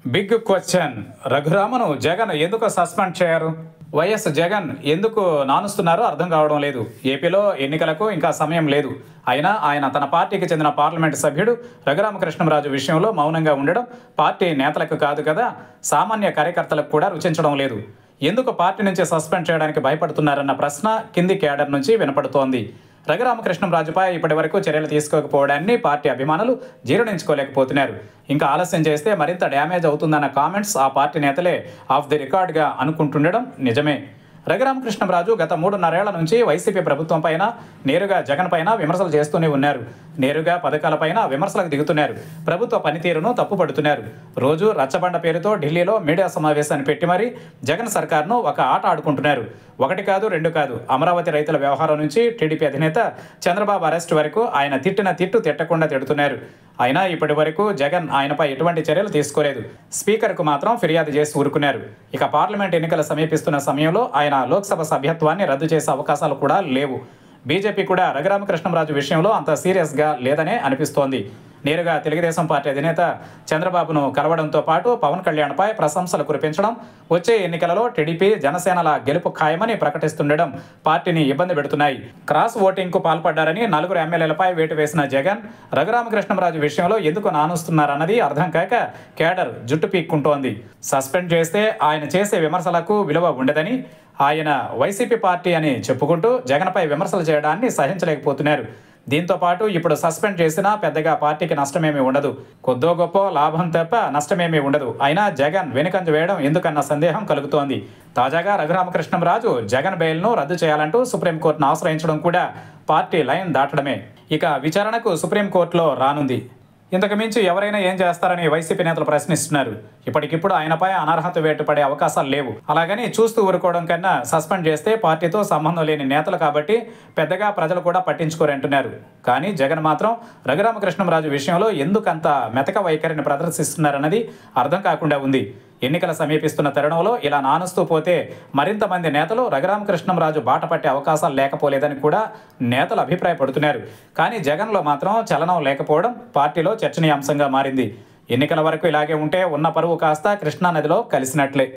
big question రఘురామను Jagan ఎందుకు suspend చేయరు YS Jagan ఎందుకు నానుస్తున్నారో అర్థం కావడం లేదు ఏపీలో ఎన్నికలకు ఇంకా సమయం లేదు అయినా ఆయన తన పార్టీకి చెందిన పార్లమెంటు సభ్యుడు రఘురామకృష్ణంరాజు విషయంలో మౌనంగా ఉండడం పార్టీ నేతలకు కాదు కదా సామాన్య కార్యకర్తలకు కూడా రుచించడం లేదు ఎందుకు పార్టీ నుంచి సస్పెండ్ చేయడానికి భయపడుతున్నారన్న ప్రశ్న కింది కేడర్ నుంచి వినపడుతోంది రఘురామకృష్ణంరాజుపై ఇప్పటి వరకు చర్యలు తీసుకోకపోవడాన్ని పార్టీ అభిమానులు జీర్ణించుకోలేకపోతున్నారు ఇంకా ఆలస్యం చేస్తే మరింత డ్యామేజ్ అవుతుందన్న కామెంట్స్ ఆ పార్టీ నేతలే ఆఫ్ ది రికార్డ్గా అనుకుంటుండడం నిజమే రఘురామకృష్ణంరాజు గత మూడున్నరేళ్ల నుంచి వైసీపీ ప్రభుత్వం పైన నేరుగా జగన్ పైన విమర్శలు చేస్తూనే ఉన్నారు నేరుగా పథకాలపైన విమర్శలకు దిగుతున్నారు ప్రభుత్వ పనితీరును తప్పుపడుతున్నారు రోజు రచ్చబండ పేరుతో ఢిల్లీలో మీడియా సమావేశాన్ని పెట్టి మరీ జగన్ సర్కార్ను ఒక ఆట ఆడుకుంటున్నారు ఒకటి కాదు రెండు కాదు అమరావతి రైతుల వ్యవహారం నుంచి టీడీపీ అధినేత చంద్రబాబు అరెస్ట్ వరకు ఆయన తిట్టిన తిట్టు తిట్టకుండా తిడుతున్నారు అయినా ఇప్పటి వరకు జగన్ ఆయనపై ఎటువంటి చర్యలు తీసుకోలేదు స్పీకర్కు మాత్రం ఫిర్యాదు చేసి ఊరుకున్నారు ఇక పార్లమెంట్ ఎన్నికలు సమీపిస్తున్న సమయంలో ఆయన లోక్సభ సభ్యత్వాన్ని రద్దు చేసే అవకాశాలు కూడా లేవు బీజేపీ కూడా రఘురామకృష్ణంరాజు విషయంలో అంత సీరియస్గా లేదనే అనిపిస్తోంది నేరుగా తెలుగుదేశం పార్టీ అధినేత చంద్రబాబును కలవడంతో పాటు పవన్ కళ్యాణ్పై ప్రశంసలు కురిపించడం వచ్చే ఎన్నికలలో టీడీపీ జనసేనల గెలుపు ఖాయమని ప్రకటిస్తుండడం పార్టీని ఇబ్బంది పెడుతున్నాయి క్రాస్ ఓటింగ్కు పాల్పడ్డారని నలుగురు ఎమ్మెల్యేలపై వేటు వేసిన జగన్ రఘురామకృష్ణంరాజు విషయంలో ఎందుకు నానుస్తున్నారన్నది అర్థం కాక కేడర్ జుట్టు పీక్కుంటోంది సస్పెండ్ చేస్తే ఆయన చేసే విమర్శలకు విలువ ఉండదని ఆయన వైసీపీ పార్టీ అని చెప్పుకుంటూ జగన్పై విమర్శలు చేయడాన్ని సహించలేకపోతున్నారు దీంతో పాటు ఇప్పుడు సస్పెండ్ చేసినా పెద్దగా పార్టీకి నష్టమేమీ ఉండదు కొద్దో గొప్ప లాభం తప్ప నష్టమేమీ ఉండదు అయినా జగన్ వెనుకంజ వేయడం ఎందుకన్న సందేహం కలుగుతోంది తాజాగా రఘురామకృష్ణంరాజు జగన్ బెయిల్ను రద్దు చేయాలంటూ సుప్రీంకోర్టును ఆశ్రయించడం కూడా పార్టీ లైన్ దాటడమే ఇక విచారణకు సుప్రీంకోర్టులో రానుంది ఇంతకు మించి ఎవరైనా ఏం చేస్తారని వైసీపీ నేతలు ప్రశ్నిస్తున్నారు ఇప్పటికిప్పుడు ఆయనపై అనర్హత వేటు పడే అవకాశాలు లేవు అలాగని చూస్తూ ఊరుకోవడం కన్నా సస్పెండ్ చేస్తే పార్టీతో సంబంధం లేని నేతలు కాబట్టి పెద్దగా ప్రజలు కూడా పట్టించుకోరంటున్నారు కానీ జగన్ మాత్రం రఘురామకృష్ణంరాజు విషయంలో ఎందుకంత మెతక వైఖరిని ప్రదర్శిస్తున్నారన్నది అర్థం కాకుండా ఉంది ఎన్నికల సమీపిస్తున్న తరుణంలో ఇలా నానుస్తూ పోతే మరింత మంది నేతలు రఘురామకృష్ణంరాజు బాట పట్టే అవకాశాలు లేకపోలేదని కూడా నేతలు అభిప్రాయపడుతున్నారు కానీ జగన్లో మాత్రం చలనం లేకపోవడం పార్టీలో చర్చనీయాంశంగా మారింది ఎన్నికల వరకు ఇలాగే ఉంటే ఉన్న పరువు కాస్త కృష్ణానదిలో కలిసినట్లే